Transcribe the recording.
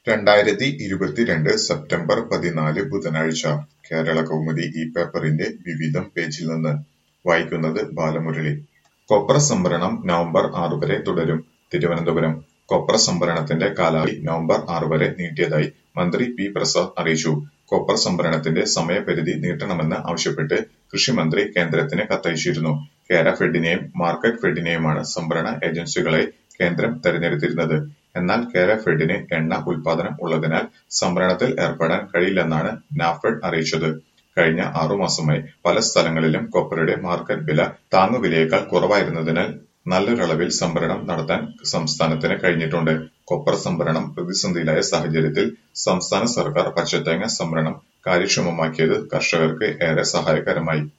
രണ്ടായിരത്തി ഇരുപത്തിരണ്ട് സെപ്റ്റംബർ പതിനാല് ബുധനാഴ്ച കേരളകൗമുദി ഈ പേപ്പറിന്റെ വിവിധം പേജിൽ നിന്ന് വായിക്കുന്നത് ബാലമുരളി കൊപ്ര സംഭരണം നവംബർ ആറ് വരെ തുടരും തിരുവനന്തപുരം കൊപ്ര സംഭരണത്തിന്റെ കാലാവധി നവംബർ ആറ് വരെ നീട്ടിയതായി മന്ത്രി പി പ്രസാദ് അറിയിച്ചു കൊപ്ര സംഭരണത്തിന്റെ സമയപരിധി നീട്ടണമെന്ന് ആവശ്യപ്പെട്ട് കൃഷിമന്ത്രി കേന്ദ്രത്തിന് കത്തയച്ചിരുന്നു കേര ഫെഡിനെയും മാർക്കറ്റ് ഫെഡിനെയുമാണ് സംഭരണ ഏജൻസികളായി കേന്ദ്രം തെരഞ്ഞെടുത്തിരുന്നത് എന്നാൽ കേര ഫെഡിന് എണ്ണ ഉൽപാദനം ഉള്ളതിനാൽ സംഭരണത്തിൽ ഏർപ്പെടാൻ കഴിയില്ലെന്നാണ് നാഫെഡ് അറിയിച്ചത് കഴിഞ്ഞ ആറുമാസമായി പല സ്ഥലങ്ങളിലും കൊപ്രയുടെ മാർക്കറ്റ് വില താങ്ങുവിലയേക്കാൾ കുറവായിരുന്നതിനാൽ നല്ലൊരളവിൽ സംഭരണം നടത്താൻ സംസ്ഥാനത്തിന് കഴിഞ്ഞിട്ടുണ്ട് കൊപ്ര സംഭരണം പ്രതിസന്ധിയിലായ സാഹചര്യത്തിൽ സംസ്ഥാന സർക്കാർ പച്ചത്തേങ്ങ സംഭരണം കാര്യക്ഷമമാക്കിയത് കർഷകർക്ക് ഏറെ സഹായകരമായി